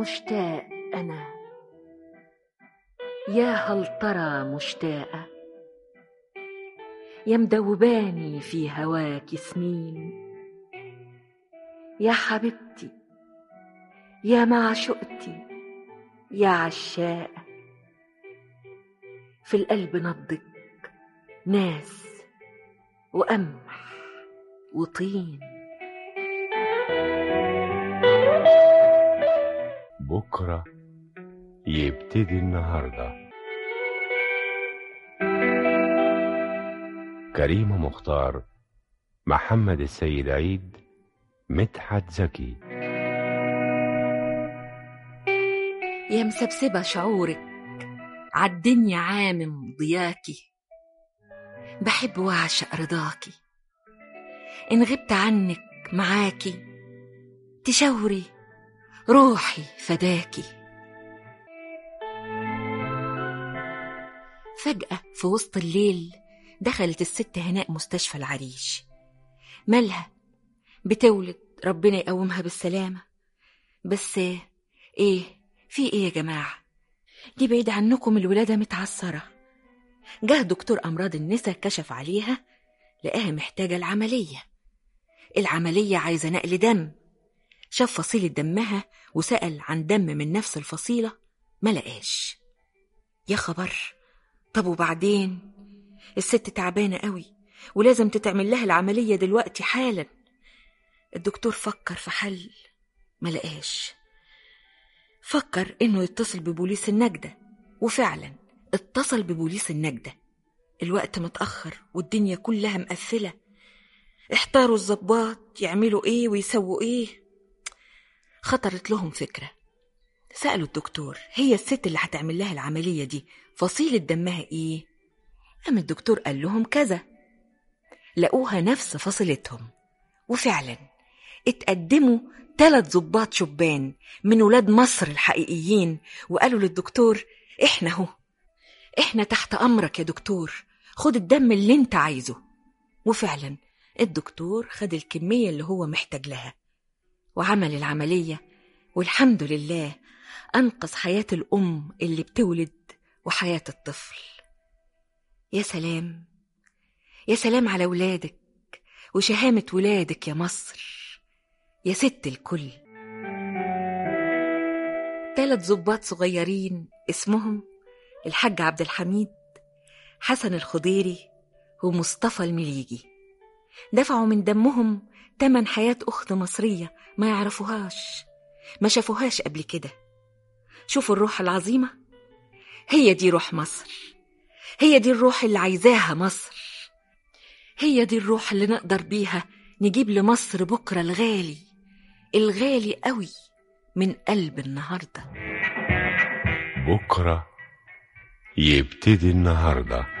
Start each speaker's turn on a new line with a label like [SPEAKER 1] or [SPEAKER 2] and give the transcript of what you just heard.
[SPEAKER 1] مشتاق أنا يا هل ترى مشتاقة يا مدوباني في هواك سنين يا حبيبتي يا معشوقتي يا عشاقة في القلب نبضك ناس وقمح وطين
[SPEAKER 2] بكرة يبتدي النهاردة كريمة مختار محمد السيد عيد مدحت زكي
[SPEAKER 1] يا مسبسبة شعورك عالدنيا عامم ضياكي بحب واعشق رضاكي إن غبت عنك معاكي تشاوري روحي فداكي فجأة في وسط الليل دخلت الست هناء مستشفى العريش مالها بتولد ربنا يقومها بالسلامة بس ايه في ايه يا جماعة دي بعيد عنكم الولادة متعثرة جه دكتور أمراض النساء كشف عليها لقاها محتاجة العملية العملية عايزة نقل دم شاف فصيلة دمها وسأل عن دم من نفس الفصيلة ما لقاش يا خبر طب وبعدين الست تعبانة قوي ولازم تتعمل لها العملية دلوقتي حالا الدكتور فكر في حل ما لقاش فكر انه يتصل ببوليس النجدة وفعلا اتصل ببوليس النجدة الوقت متأخر والدنيا كلها مقفلة احتاروا الظباط يعملوا ايه ويسووا ايه خطرت لهم فكرة سألوا الدكتور هي الست اللي هتعمل لها العملية دي فصيلة دمها ايه قام الدكتور قال لهم كذا لقوها نفس فصيلتهم وفعلا اتقدموا ثلاث ظباط شبان من ولاد مصر الحقيقيين وقالوا للدكتور احنا اهو احنا تحت امرك يا دكتور خد الدم اللي انت عايزه وفعلا الدكتور خد الكمية اللي هو محتاج لها وعمل العملية والحمد لله أنقذ حياة الأم اللي بتولد وحياة الطفل يا سلام يا سلام على ولادك وشهامة ولادك يا مصر يا ست الكل تلات ظباط صغيرين اسمهم الحاج عبد الحميد حسن الخضيري ومصطفى المليجي دفعوا من دمهم تمن حياة أخت مصرية ما يعرفوهاش ما شافوهاش قبل كده شوفوا الروح العظيمة هي دي روح مصر هي دي الروح اللي عايزاها مصر هي دي الروح اللي نقدر بيها نجيب لمصر بكرة الغالي الغالي قوي من قلب النهارده
[SPEAKER 2] بكرة يبتدي النهارده